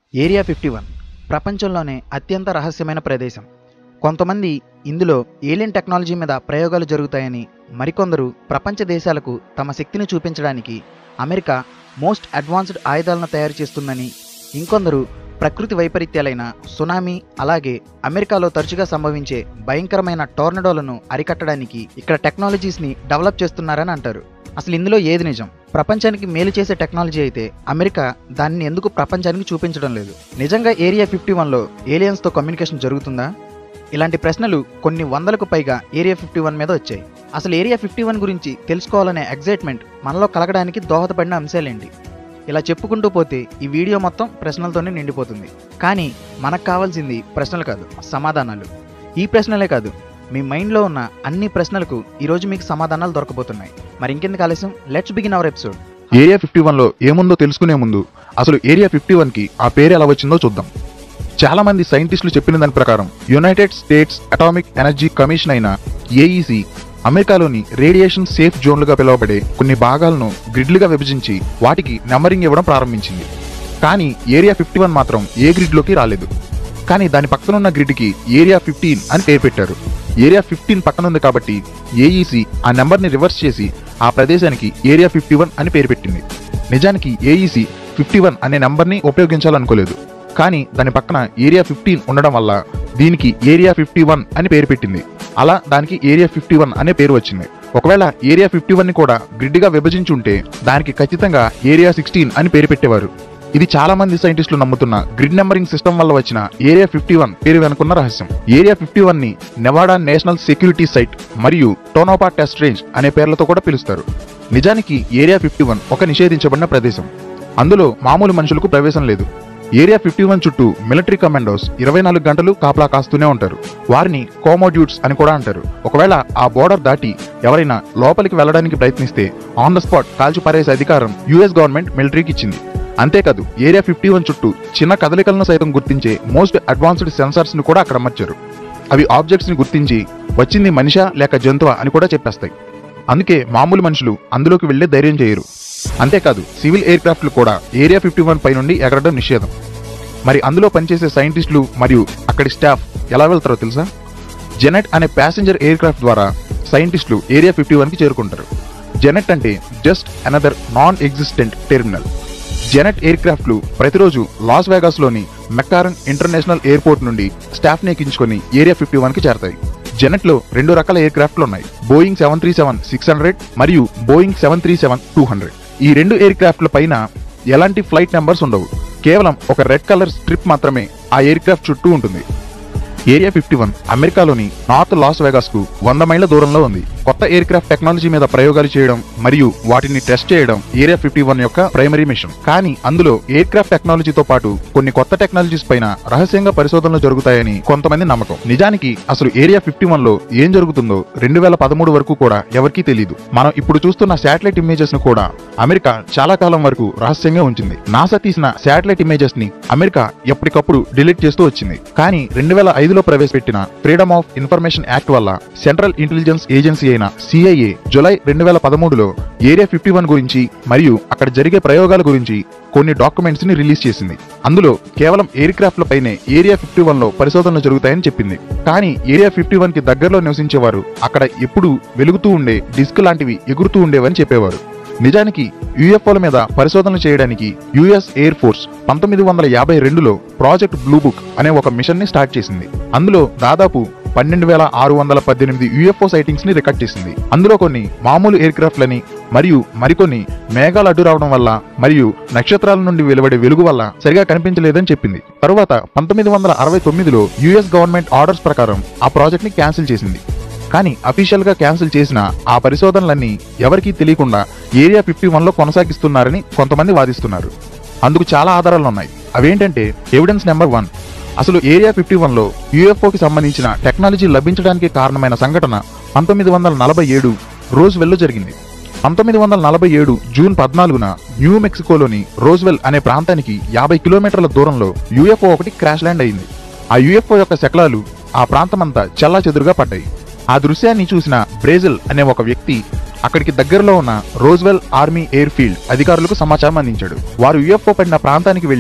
area fifty one ప్రపంచంలోనే అత్యంత రహస్యమైన ప్రదేశం కొంతమంది ఇందులో ఏలియన్ టెక్నాలజీ మీద ప్రయోగాలు జరుగుతాయని మరికొందరు ప్రపంచ దేశాలకు తమ శక్తిని చూపించడానికి అమెరికా మోస్ట్ అడ్వాన్స్డ్ ఆయుధాలను తయారు చేస్తుందని ఇంకొందరు ప్రకృతి వైపరీత్యాలైన సునామీ అలాగే అమెరికాలో తరచుగా సంభవించే భయంకరమైన టోర్నడోలను అరికట్టడానికి ఇక్కడ టెక్నాలజీస్ని డెవలప్ చేస్తున్నారని అంటారు అసలు ఇందులో ఏది నిజం ప్రపంచానికి మేలు చేసే టెక్నాలజీ అయితే అమెరికా దానిని ఎందుకు ప్రపంచానికి చూపించడం లేదు నిజంగా ఏరియా ఫిఫ్టీ వన్లో ఏలియన్స్తో కమ్యూనికేషన్ జరుగుతుందా ఇలాంటి ప్రశ్నలు కొన్ని వందలకు పైగా ఏరియా ఫిఫ్టీ వన్ మీద వచ్చాయి అసలు ఏరియా ఫిఫ్టీ వన్ గురించి తెలుసుకోవాలనే ఎగ్జైట్మెంట్ మనలో కలగడానికి దోహదపడిన అంశాలేంటి ఇలా చెప్పుకుంటూ పోతే ఈ వీడియో మొత్తం ప్రశ్నలతోనే నిండిపోతుంది కానీ మనకు కావాల్సింది ప్రశ్నలు కాదు సమాధానాలు ఈ ప్రశ్నలే కాదు మీ మైండ్లో ఉన్న అన్ని ప్రశ్నలకు ఈరోజు మీకు సమాధానాలు దొరకబోతున్నాయి మరి ఇంకెందుకు ఆలస్యం let's begin our episode area fifty వన్లో ఏముందో తెలుసుకునే ముందు అసలు ఏరియా ఫిఫ్టీ వన్కి ఆ పేరు ఎలా వచ్చిందో చూద్దాం చాలా మంది సైంటిస్టులు చెప్పిన దాని ప్రకారం United States Atomic Energy Commission అయిన ఏఈసి అమెరికాలోని రేడియేషన్ సేఫ్ జోన్లుగా పిలువబడే కొన్ని భాగాలను గ్రిడ్లుగా విభజించి వాటికి నెంబరింగ్ ఇవ్వడం ప్రారంభించింది కానీ ఏరియా ఫిఫ్టీ వన్ మాత్రం ఏ గ్రిడ్లోకి రాలేదు కానీ దాని పక్కనున్న గ్రిడ్కి ఏరియా ఫిఫ్టీన్ అని పేరు పెట్టారు ఏరియా ఫిఫ్టీన్ పక్కన ఉంది కాబట్టి ఏఈసి ఆ నెంబర్ని రివర్స్ చేసి ఆ ప్రదేశానికి ఏరియా ఫిఫ్టీ వన్ అని పేరు పెట్టింది నిజానికి ఏఈసి ఫిఫ్టీ వన్ అనే నెంబర్ని ఉపయోగించాలనుకోలేదు కానీ దాని పక్కన ఏరియా ఫిఫ్టీన్ ఉండడం వల్ల దీనికి ఏరియా ఫిఫ్టీ వన్ అని పేరు పెట్టింది అలా దానికి ఏరియా ఫిఫ్టీ వన్ అనే పేరు వచ్చింది ఒకవేళ ఏరియా ఫిఫ్టీ వన్ ని కూడా గ్రిడ్గా విభజించి ఉంటే దానికి ఖచ్చితంగా ఏరియా సిక్స్టీన్ అని పేరు పెట్టేవారు ఇది చాలా మంది సైంటిస్టులు నమ్ముతున్న గ్రిడ్ నెంబరింగ్ సిస్టమ్ వల్ల వచ్చిన ఏరియా ఫిఫ్టీ వన్ పేరు వెనుకున్న రహస్యం ఏరియా ఫిఫ్టీ వన్ ని నెవాడా నేషనల్ సెక్యూరిటీ సైట్ మరియు టోనోపా టెస్ట్ రేంజ్ అనే పేర్లతో కూడా పిలుస్తారు నిజానికి ఏరియా ఫిఫ్టీ వన్ ఒక నిషేధించబడిన ప్రదేశం అందులో మామూలు మనుషులకు ప్రవేశం లేదు ఏరియా ఫిఫ్టీ వన్ చుట్టూ మిలిటరీ కమాండోస్ ఇరవై నాలుగు గంటలు కాపలా కాస్తూనే ఉంటారు వారిని కోమోడ్యూట్స్ అని కూడా అంటారు ఒకవేళ ఆ బోర్డర్ దాటి ఎవరైనా లోపలికి వెళ్ళడానికి ప్రయత్నిస్తే ఆన్ ద స్పాట్ కాల్చి పారేసే అధికారం యుఎస్ గవర్నమెంట్ మిలిటరీకి ఇచ్చింది అంతేకాదు ఏరియా ఫిఫ్టీ వన్ చుట్టూ చిన్న కదలికలను సైతం గుర్తించే మోస్ట్ అడ్వాన్స్డ్ సెన్సార్స్ ని కూడా అక్కడ అమర్చారు అవి ఆబ్జెక్ట్స్ ని గుర్తించి వచ్చింది మనిషా లేక జంతువా అని కూడా చెప్పేస్తాయి అందుకే మామూలు మనుషులు అందులోకి వెళ్లే ధైర్యం చేయరు అంతేకాదు సివిల్ ఎయిర్ క్రాఫ్ట్లు కూడా ఏరియా ఫిఫ్టీ వన్ పై నుండి ఎగరడం నిషేధం మరి అందులో పనిచేసే సైంటిస్టులు మరియు అక్కడి స్టాఫ్ ఎలా వెళ్తారో తెలుసా జెనెట్ అనే ప్యాసింజర్ ఎయిర్ క్రాఫ్ట్ ద్వారా సైంటిస్టులు ఏరియా ఫిఫ్టీ వన్కి చేరుకుంటారు జెనెట్ అంటే just another non existent terminal Janet ఎయిర్ క్రాఫ్ట్లు ప్రతిరోజు లాస్ వేగాస్లోని మెక్కారన్ ఇంటర్నేషనల్ ఎయిర్పోర్ట్ నుండి స్టాఫ్ని ఎక్కించుకొని ఏరియా ఫిఫ్టీ వన్కి చేరతాయి జెనెట్లో రెండు రకాల ఎయిర్ క్రాఫ్ట్లు ఉన్నాయి Boeing seven three seven six hundred మరియు Boeing seven three seven two hundred ఈ రెండు ఎయిర్ క్రాఫ్ట్ల పైన ఎలాంటి ఫ్లైట్ నెంబర్స్ ఉండవు కేవలం ఒక రెడ్ కలర్ స్ట్రిప్ మాత్రమే ఆ ఎయిర్ క్రాఫ్ట్ చుట్టూ ఉంటుంది ఏరియా ఫిఫ్టీ వన్ అమెరికాలోని నార్త్ లాస్ వెగాస్ కు వంద మైళ్ళ దూరంలో ఉంది కొత్త ఎయిర్ క్రాఫ్ట్ టెక్నాలజీ మీద ప్రయోగాలు చేయడం మరియు వాటిని టెస్ట్ చేయడం ఏరియా ఫిఫ్టీ వన్ యొక్క ప్రైమరీ మిషన్ కానీ అందులో ఎయిర్ క్రాఫ్ట్ టెక్నాలజీతో పాటు కొన్ని కొత్త టెక్నాలజీస్ పైన రహస్యంగా పరిశోధనలు జరుగుతాయని కొంతమంది నమ్మకం నిజానికి అసలు ఏరియా ఫిఫ్టీ వన్ లో ఏం జరుగుతుందో రెండు వేల పదమూడు వరకు కూడా ఎవరికీ తెలియదు మనం ఇప్పుడు చూస్తున్న శాటిలైట్ ఇమేజెస్ ను కూడా అమెరికా చాలా కాలం వరకు రహస్యంగా ఉంచింది నాసా తీసిన శాటిలైట్ ఇమేజెస్ ని అమెరికా ఎప్పటికప్పుడు డిలీట్ చేస్తూ వచ్చింది కానీ రెండు వేల ఐదులో ప్రవేశపెట్టిన ఫ్రీడమ్ ఆఫ్ ఇన్ఫర్మేషన్ యాక్ట్ వల్ల సెంట్రల్ ఇంటెలిజెన్స్ ఏజెన్సీ అయిన సిఐఏ జులై రెండు వేల పదమూడులో ఏరియా ఫిఫ్టీ వన్ గురించి మరియు అక్కడ జరిగే ప్రయోగాల గురించి కొన్ని డాక్యుమెంట్స్ ని రిలీజ్ చేసింది అందులో కేవలం ఎయిర్ క్రాఫ్ట్ల పైనే ఏరియా ఫిఫ్టీ వన్ లో పరిశోధనలు జరుగుతాయని చెప్పింది కానీ ఏరియా ఫిఫ్టీ వన్ కి దగ్గరలో నివసించేవారు అక్కడ ఎప్పుడూ వెలుగుతూ ఉండే డిస్క్ లాంటివి ఎగురుతూ ఉండేవని చెప్పేవారు నిజానికి యుఎఫ్ఓల మీద పరిశోధనలు చేయడానికి యుఎస్ ఎయిర్ ఫోర్స్ పంతొమ్మిది వందల యాభై రెండులో ప్రాజెక్ట్ బ్లూ బుక్ అనే ఒక మిషన్ ని స్టార్ట్ చేసింది అందులో దాదాపు పన్నెండు వేల ఆరు వందల పద్దెనిమిది యుఎఫ్ఓ సైటింగ్స్ ని రికార్డ్ చేసింది అందులో కొన్ని మామూలు ఎయిర్ క్రాఫ్ట్లని మరియు మరికొన్ని మేఘాలు అడ్డు రావడం వల్ల మరియు నక్షత్రాల నుండి వెలువడే వెలుగు వల్ల సరిగా కనిపించలేదని చెప్పింది తరువాత పంతొమ్మిది వందల అరవై తొమ్మిదిలో యుఎస్ గవర్నమెంట్ ఆర్డర్స్ ప్రకారం ఆ ప్రాజెక్ట్ ని క్యాన్సిల్ చేసింది కానీ అఫీషియల్ గా క్యాన్సిల్ చేసిన ఆ పరిశోధనలన్నీ ఎవరికీ తెలియకుండా ఏరియా ఫిఫ్టీ వన్ లో కొనసాగిస్తున్నారని కొంతమంది వాదిస్తున్నారు అందుకు చాలా ఆధారాలు ఉన్నాయి అవేంటంటే ఎవిడెన్స్ నెంబర్ వన్ అసలు ఏరియా ఫిఫ్టీ వన్ లో యుఎఫ్ఓకి సంబంధించిన టెక్నాలజీ లభించడానికి కారణమైన సంఘటన పంతొమ్మిది వందల నలభై ఏడు రోజ్వెల్లో జరిగింది పంతొమ్మిది వందల నలభై ఏడు జూన్ పద్నాలుగున న్యూ మెక్సికోలోని రోజ్వెల్ అనే ప్రాంతానికి యాభై కిలోమీటర్ల దూరంలో యుఎఫ్ఓ ఒకటి క్రాష్ ల్యాండ్ అయింది ఆ యుఎఫ్ఓ యొక్క శకలాలు ఆ ప్రాంతమంతా చెల్లా చెదురుగా పడ్డాయి ఆ దృశ్యాన్ని చూసిన బ్రేజిల్ అనే ఒక వ్యక్తి అక్కడికి దగ్గరలో ఉన్న రోజ్వెల్ ఆర్మీ ఎయిర్ ఫీల్డ్ అధికారులకు సమాచారం అందించాడు వారు యుఎఫ్ఓ పడిన ప్రాంతానికి వెళ్లి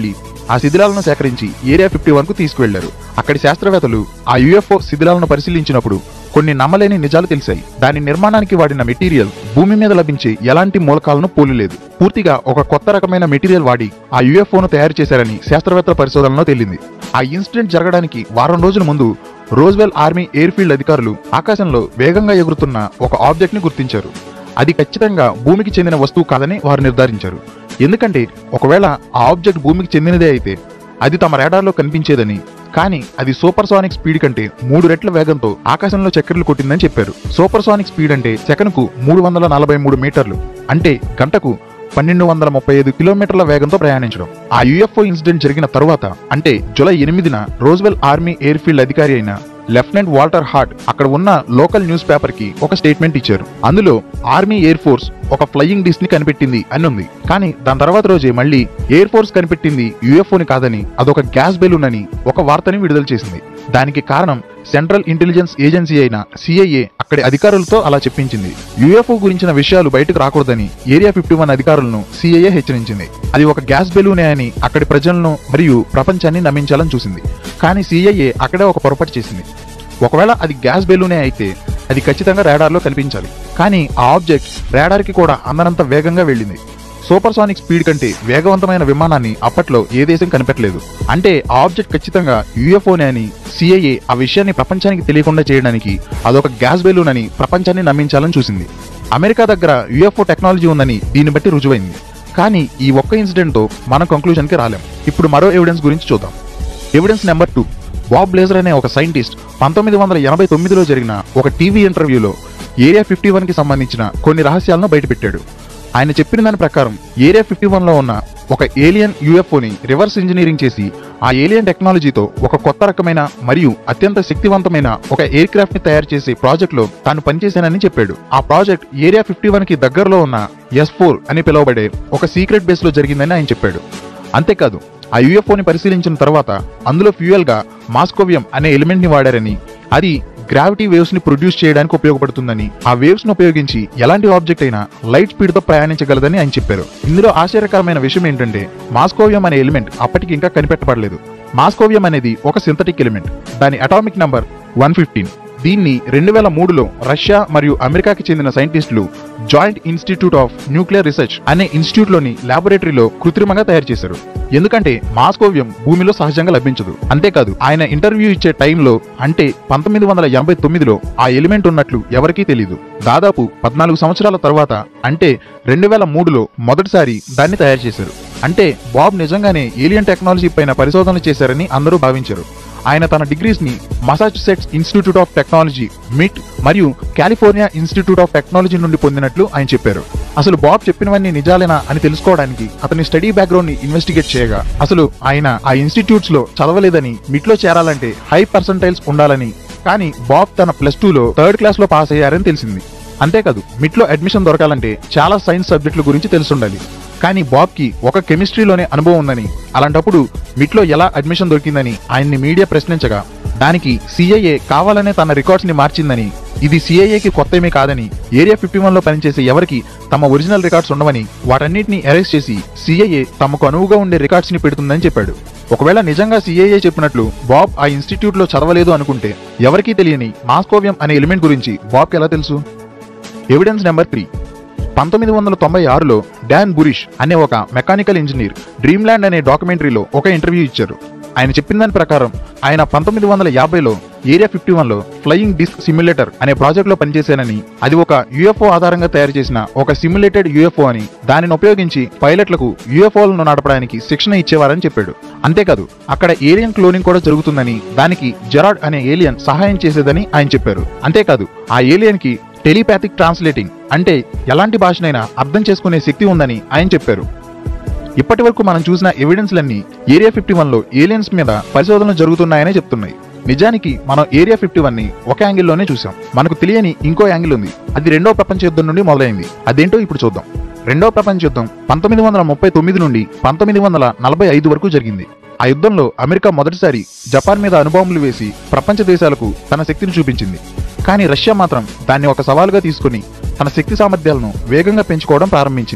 ఆ శిథిలాలను సేకరించి ఏరియా ఫిఫ్టీ వన్ కు తీసుకువెళ్లారు అక్కడి శాస్త్రవేత్తలు ఆ యుఎఫ్ఓ శిథిలాలను పరిశీలించినప్పుడు కొన్ని నమ్మలేని నిజాలు తెలిసాయి దాని నిర్మాణానికి వాడిన మెటీరియల్ భూమి మీద లభించే ఎలాంటి మూలకాలను పోలిలేదు పూర్తిగా ఒక కొత్త రకమైన మెటీరియల్ వాడి ఆ యుఎఫ్ఓను తయారు చేశారని శాస్త్రవేత్తల పరిశోధనలో తేలింది ఆ ఇన్సిడెంట్ జరగడానికి వారం రోజుల ముందు రోజ్వెల్ ఆర్మీ ఎయిర్ఫీల్డ్ అధికారులు ఆకాశంలో వేగంగా ఎగురుతున్న ఒక ఆబ్జెక్ట్ ని గుర్తించారు అది ఖచ్చితంగా భూమికి చెందిన వస్తువు కాదని వారు నిర్ధారించారు ఎందుకంటే ఒకవేళ ఆ ఆబ్జెక్ట్ భూమికి చెందినదే అయితే అది తమ రాడార్లో కనిపించేదని కానీ అది సూపర్ సానిక్ స్పీడ్ కంటే మూడు రెట్ల వేగంతో ఆకాశంలో చక్కెరలు కొట్టిందని చెప్పారు సూపర్ సానిక్ స్పీడ్ అంటే సెకనుకు మూడు వందల నలభై మూడు మీటర్లు అంటే గంటకు పన్నెండు వందల ముప్పై ఐదు కిలోమీటర్ల వేగంతో ప్రయాణించడం ఆ యుఎఫ్ఓ ఇన్సిడెంట్ జరిగిన తరువాత అంటే జూలై ఎనిమిదిన రోజ్వెల్ ఆర్మీ ఎయిర్ఫీల్డ్ అధికారి అయిన లెఫ్టినెంట్ వాల్టర్ హార్ట్ అక్కడ ఉన్న లోకల్ న్యూస్ పేపర్ కి ఒక స్టేట్మెంట్ ఇచ్చారు అందులో ఆర్మీ ఎయిర్ ఫోర్స్ ఒక ఫ్లయింగ్ డిస్క్ ని కనిపెట్టింది అని ఉంది కానీ దాని తర్వాత రోజే మళ్ళీ ఎయిర్ ఫోర్స్ కనిపెట్టింది యుఎఫ్ఓని కాదని అదొక గ్యాస్ బెలూన్ అని ఒక వార్తని విడుదల చేసింది దానికి కారణం సెంట్రల్ ఇంటెలిజెన్స్ ఏజెన్సీ అయిన సిఐఏ అక్కడి అధికారులతో అలా చెప్పించింది యుఎఫ్ఓ గురించిన విషయాలు బయటకు రాకూడదని ఏరియా ఫిఫ్టీ వన్ అధికారులను సిఐఏ హెచ్చరించింది అది ఒక గ్యాస్ బెలూనే అని అక్కడి ప్రజలను మరియు ప్రపంచాన్ని నమ్మించాలని చూసింది కానీ సిఐఏ అక్కడే ఒక పొరపాటు చేసింది ఒకవేళ అది గ్యాస్ బెలూనే అయితే అది ఖచ్చితంగా రాడార్లో కనిపించాలి కానీ ఆ ఆబ్జెక్ట్ రాడార్కి కూడా అందనంత వేగంగా వెళ్ళింది సూపర్ సానిక్ స్పీడ్ కంటే వేగవంతమైన విమానాన్ని అప్పట్లో ఏ దేశం కనిపెట్టలేదు అంటే ఆ ఆబ్జెక్ట్ ఖచ్చితంగా యుఎఫ్ఓనే అని సిఐఏ ఆ విషయాన్ని ప్రపంచానికి తెలియకుండా చేయడానికి అదొక గ్యాస్ బెలూన్ అని ప్రపంచాన్ని నమ్మించాలని చూసింది అమెరికా దగ్గర యుఎఫ్ఓ టెక్నాలజీ ఉందని దీన్ని బట్టి రుజువైంది కానీ ఈ ఒక్క ఇన్సిడెంట్తో మనం కంక్లూజన్కి రాలేం ఇప్పుడు మరో ఎవిడెన్స్ గురించి చూద్దాం evidence number two Bob Blazer అనే ఒక సైంటిస్ట్ పంతొమ్మిది వందల ఎనభై తొమ్మిదిలో జరిగిన ఒక టీవీ ఇంటర్వ్యూలో ఏరియా ఫిఫ్టీ వన్కి సంబంధించిన కొన్ని రహస్యాలను బయటపెట్టాడు ఆయన చెప్పిన దాని ప్రకారం ఏరియా ఫిఫ్టీ వన్లో ఉన్న ఒక ఏలియన్ యూఎఫ్ఓని రివర్స్ ఇంజనీరింగ్ చేసి ఆ ఏలియన్ టెక్నాలజీతో ఒక కొత్త రకమైన మరియు అత్యంత శక్తివంతమైన ఒక ఎయిర్ క్రాఫ్ట్ ని తయారు చేసే ప్రాజెక్ట్ లో తాను పనిచేశానని చెప్పాడు ఆ ప్రాజెక్ట్ ఏరియా ఫిఫ్టీ వన్ కి దగ్గరలో ఉన్న ఎస్ ఫోర్ అని పిలువబడే ఒక సీక్రెట్ బేస్ లో జరిగిందని ఆయన చెప్పాడు అంతేకాదు ఆ యుఎఫ్ఓని పరిశీలించిన తర్వాత అందులో ఫ్యూయల్ గా మాస్కోవియం అనే ఎలిమెంట్ ని వాడారని అది గ్రావిటీ వేవ్స్ ని ప్రొడ్యూస్ చేయడానికి ఉపయోగపడుతుందని ఆ వేవ్స్ ను ఉపయోగించి ఎలాంటి ఆబ్జెక్ట్ అయినా లైట్ స్పీడ్ తో ప్రయాణించగలదని ఆయన చెప్పారు ఇందులో ఆశ్చర్యకరమైన విషయం ఏంటంటే మాస్కోవియం అనే ఎలిమెంట్ అప్పటికి ఇంకా కనిపెట్టబడలేదు మాస్కోవియం అనేది ఒక సింథటిక్ ఎలిమెంట్ దాని అటామిక్ నంబర్ వన్ ఫిఫ్టీన్ దీన్ని రెండు వేల మూడులో రష్యా మరియు అమెరికాకి చెందిన సైంటిస్టులు Joint Institute of Nuclear Research అనే ఇన్స్టిట్యూట్ లోని లాబొరేటరీలో కృత్రిమంగా తయారు చేశారు ఎందుకంటే మాస్కోవియం భూమిలో సహజంగా లభించదు అంతేకాదు ఆయన ఇంటర్వ్యూ ఇచ్చే టైంలో అంటే పంతొమ్మిది వందల ఎనభై తొమ్మిదిలో ఆ ఎలిమెంట్ ఉన్నట్లు ఎవరికీ తెలియదు దాదాపు పద్నాలుగు సంవత్సరాల తర్వాత అంటే రెండు వేల మూడులో మొదటిసారి దాన్ని తయారు చేశారు అంటే బాబ్ నిజంగానే ఏలియన్ టెక్నాలజీ పైన పరిశోధనలు చేశారని అందరూ భావించారు ఆయన తన డిగ్రీస్ ని Massachusetts Institute of Technology MIT మరియు కాలిఫోర్నియా ఇన్స్టిట్యూట్ ఆఫ్ టెక్నాలజీ నుండి పొందినట్లు ఆయన చెప్పారు అసలు బాబ్ చెప్పినవన్నీ నిజాలేనా అని తెలుసుకోవడానికి అతని స్టడీ బ్యాక్గ్రౌండ్ ని ఇన్వెస్టిగేట్ చేయగా అసలు ఆయన ఆ ఇన్స్టిట్యూట్స్ లో చదవలేదని మిట్లో చేరాలంటే హై పర్సంటైల్స్ ఉండాలని కానీ బాబ్ తన ప్లస్ టూలో థర్డ్ క్లాస్ లో పాస్ అయ్యారని తెలిసింది అంతేకాదు మిట్లో అడ్మిషన్ దొరకాలంటే చాలా సైన్స్ సబ్జెక్టుల గురించి తెలుసుండాలి కానీ బాబ్కి ఒక కెమిస్ట్రీలోనే అనుభవం ఉందని అలాంటప్పుడు మిట్లో ఎలా అడ్మిషన్ దొరికిందని ఆయన్ని మీడియా ప్రశ్నించగా దానికి సిఐఏ కావాలనే తన రికార్డ్స్ ని మార్చిందని ఇది సిఐఏకి కొత్తేమీ కాదని ఏరియా ఫిఫ్టీ వన్ లో పనిచేసే ఎవరికి తమ ఒరిజినల్ రికార్డ్స్ ఉండవని వాటన్నిటిని అరెస్ట్ చేసి సిఐఏ తమకు అనువుగా ఉండే రికార్డ్స్ ని పెడుతుందని చెప్పాడు ఒకవేళ నిజంగా సిఐఏ చెప్పినట్లు బాబ్ ఆ ఇన్స్టిట్యూట్ లో చదవలేదు అనుకుంటే ఎవరికీ తెలియని మాస్కోవియం అనే ఎలిమెంట్ గురించి బాబ్కి ఎలా తెలుసు ఎవిడెన్స్ నెంబర్ త్రీ పంతొమ్మిది వందల తొంభై ఆరులో డాన్ బురిష్ అనే ఒక మెకానికల్ ఇంజనీర్ డ్రీమ్ల్యాండ్ అనే డాక్యుమెంటరీలో ఒక ఇంటర్వ్యూ ఇచ్చారు ఆయన చెప్పిన దాని ప్రకారం ఆయన పంతొమ్మిది వందల యాభైలో ఏరియా ఫిఫ్టీ వన్లో ఫ్లయింగ్ డిస్క్ సిమ్యులేటర్ అనే ప్రాజెక్ట్లో పనిచేశానని అది ఒక యుఎఫ్ఓ ఆధారంగా తయారు చేసిన ఒక సిమ్యులేటెడ్ యుఎఫ్ఓ అని దానిని ఉపయోగించి పైలట్లకు యుఎఫ్ఓలను నడపడానికి శిక్షణ ఇచ్చేవారని చెప్పాడు అంతేకాదు అక్కడ ఏలియన్ క్లోనింగ్ కూడా జరుగుతుందని దానికి జెరాడ్ అనే ఏలియన్ సహాయం చేసేదని ఆయన చెప్పారు అంతేకాదు ఆ ఏలియన్ కి టెలిపాథిక్ ట్రాన్స్లేటింగ్ అంటే ఎలాంటి భాషనైనా అర్థం చేసుకునే శక్తి ఉందని ఆయన చెప్పారు ఇప్పటి వరకు మనం చూసిన ఎవిడెన్స్లన్నీ ఏరియా ఫిఫ్టీ వన్లో ఏలియన్స్ మీద పరిశోధనలు జరుగుతున్నాయనే చెప్తున్నాయి నిజానికి మనం ఏరియా ఫిఫ్టీ వన్ ని ఒక యాంగిల్లోనే చూసాం మనకు తెలియని ఇంకో యాంగిల్ ఉంది అది రెండో ప్రపంచ యుద్ధం నుండి మొదలైంది అదేంటో ఇప్పుడు చూద్దాం రెండో ప్రపంచ యుద్ధం పంతొమ్మిది వందల ముప్పై తొమ్మిది నుండి పంతొమ్మిది వందల నలభై ఐదు వరకు జరిగింది ఆ యుద్ధంలో అమెరికా మొదటిసారి జపాన్ మీద అణుబాంబులు వేసి ప్రపంచ దేశాలకు తన శక్తిని చూపించింది కానీ రష్యా మాత్రం దాన్ని ఒక సవాలుగా తీసుకుని తన శక్తి సామర్థ్యాలను వేగంగా పెంచుకోవడం ప్రారంభించింది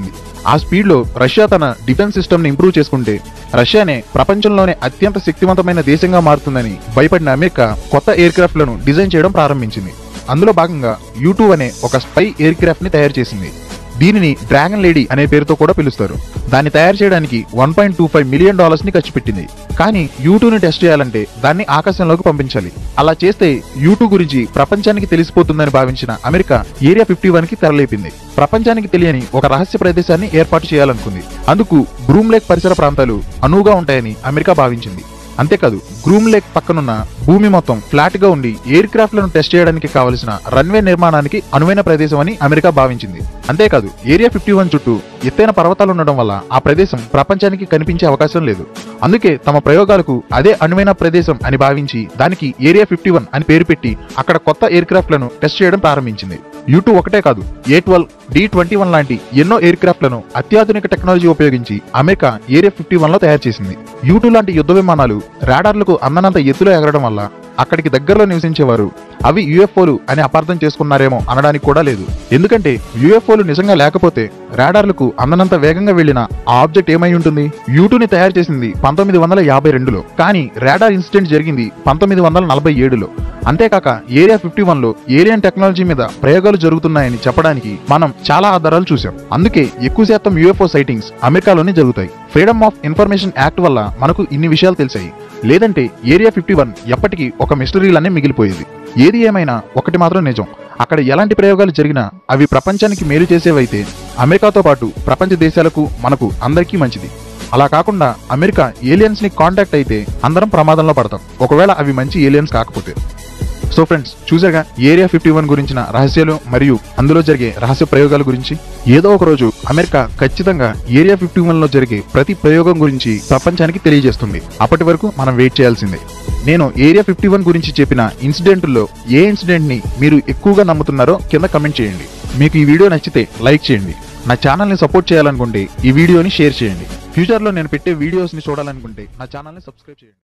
ఆ స్పీడ్లో రష్యా తన డిఫెన్స్ సిస్టమ్ని ఇంప్రూవ్ చేసుకుంటే రష్యానే ప్రపంచంలోనే అత్యంత శక్తివంతమైన దేశంగా మారుతుందని భయపడిన అమెరికా కొత్త ఎయిర్ క్రాఫ్ట్లను డిజైన్ చేయడం ప్రారంభించింది అందులో భాగంగా యూ అనే ఒక స్పై ఎయిర్ క్రాఫ్ట్ ని తయారు చేసింది దీనిని డ్రాగన్ లేడీ అనే పేరుతో కూడా పిలుస్తారు దాన్ని తయారు చేయడానికి one point two five million dollars ని ఖర్చు పెట్టింది కానీ ని టెస్ట్ చేయాలంటే దాన్ని ఆకాశంలోకి పంపించాలి అలా చేస్తే టూ గురించి ప్రపంచానికి తెలిసిపోతుందని భావించిన అమెరికా ఏరియా ఫిఫ్టీ వన్ కి తెరలేపింది ప్రపంచానికి తెలియని ఒక రహస్య ప్రదేశాన్ని ఏర్పాటు చేయాలనుకుంది అందుకు బ్రూమ్ లేక్ పరిసర ప్రాంతాలు అనువుగా ఉంటాయని అమెరికా భావించింది అంతేకాదు గ్రూమ్ లేక్ పక్కనున్న భూమి మొత్తం ఫ్లాట్ గా ఉండి ఎయిర్ క్రాఫ్ట్ లను టెస్ట్ చేయడానికి కావలసిన రన్వే నిర్మాణానికి అనువైన ప్రదేశం అని అమెరికా భావించింది అంతేకాదు ఏరియా ఫిఫ్టీ వన్ చుట్టూ ఎత్తైన పర్వతాలు ఉండడం వల్ల ఆ ప్రదేశం ప్రపంచానికి కనిపించే అవకాశం లేదు అందుకే తమ ప్రయోగాలకు అదే అనువైన ప్రదేశం అని భావించి దానికి ఏరియా ఫిఫ్టీ వన్ అని పేరు పెట్టి అక్కడ కొత్త ఎయిర్ క్రాఫ్ట్ లను టెస్ట్ చేయడం ప్రారంభించింది యూ ఒకటే కాదు A twelve D twenty one లాంటి ఎన్నో ఎయిర్ క్రాఫ్ట్ లను అత్యాధునిక టెక్నాలజీ ఉపయోగించి అమెరికా ఏరియా ఫిఫ్టీ వన్ లో తయారు చేసింది యూ లాంటి యుద్ధ విమానాలు రాడార్లకు అందనంత ఎత్తులో ఎగరడం వల్ల అక్కడికి దగ్గరలో నివసించేవారు అవి యుఎఫ్ఓలు అని అపార్థం చేసుకున్నారేమో అనడానికి కూడా లేదు ఎందుకంటే యుఎఫ్ఓలు నిజంగా లేకపోతే రాడార్లకు అందనంత వేగంగా వెళ్లిన ఆ ఆబ్జెక్ట్ ఏమై ఉంటుంది యూటూని తయారు చేసింది పంతొమ్మిది వందల యాభై రెండులో కానీ రాడార్ ఇన్సిడెంట్ జరిగింది పంతొమ్మిది వందల నలభై ఏడులో అంతేకాక ఏరియా ఫిఫ్టీ వన్ లో ఏలియన్ టెక్నాలజీ మీద ప్రయోగాలు జరుగుతున్నాయని చెప్పడానికి మనం చాలా ఆధారాలు చూసాం అందుకే ఎక్కువ శాతం యుఎఫ్ఓ సైటింగ్స్ అమెరికాలోనే జరుగుతాయి ఫ్రీడమ్ ఆఫ్ ఇన్ఫర్మేషన్ యాక్ట్ వల్ల మనకు ఇన్ని విషయాలు తెలిసాయి లేదంటే ఏరియా ఫిఫ్టీ వన్ ఎప్పటికీ ఒక మిస్టరీలానే మిగిలిపోయేది ఏది ఏమైనా ఒకటి మాత్రం నిజం అక్కడ ఎలాంటి ప్రయోగాలు జరిగినా అవి ప్రపంచానికి మేలు చేసేవైతే అమెరికాతో పాటు ప్రపంచ దేశాలకు మనకు అందరికీ మంచిది అలా కాకుండా అమెరికా ఏలియన్స్ ని కాంటాక్ట్ అయితే అందరం ప్రమాదంలో పడతాం ఒకవేళ అవి మంచి ఏలియన్స్ కాకపోతే సో ఫ్రెండ్స్ చూసారుగా ఏరియా ఫిఫ్టీ వన్ గురించిన రహస్యాలు మరియు అందులో జరిగే రహస్య ప్రయోగాల గురించి ఏదో ఒక రోజు అమెరికా ఖచ్చితంగా ఏరియా ఫిఫ్టీ వన్ లో జరిగే ప్రతి ప్రయోగం గురించి ప్రపంచానికి తెలియజేస్తుంది అప్పటి వరకు మనం వెయిట్ చేయాల్సిందే నేను ఏరియా ఫిఫ్టీ వన్ గురించి చెప్పిన ఇన్సిడెంట్లో ఏ ఇన్సిడెంట్ ని మీరు ఎక్కువగా నమ్ముతున్నారో కింద కమెంట్ చేయండి మీకు ఈ వీడియో నచ్చితే లైక్ చేయండి నా ఛానల్ని సపోర్ట్ చేయాలనుకుంటే ఈ వీడియోని షేర్ చేయండి ఫ్యూచర్లో నేను పెట్టే వీడియోస్ని చూడాలనుకుంటే నా ఛానల్ని సబ్స్క్రైబ్ చేయండి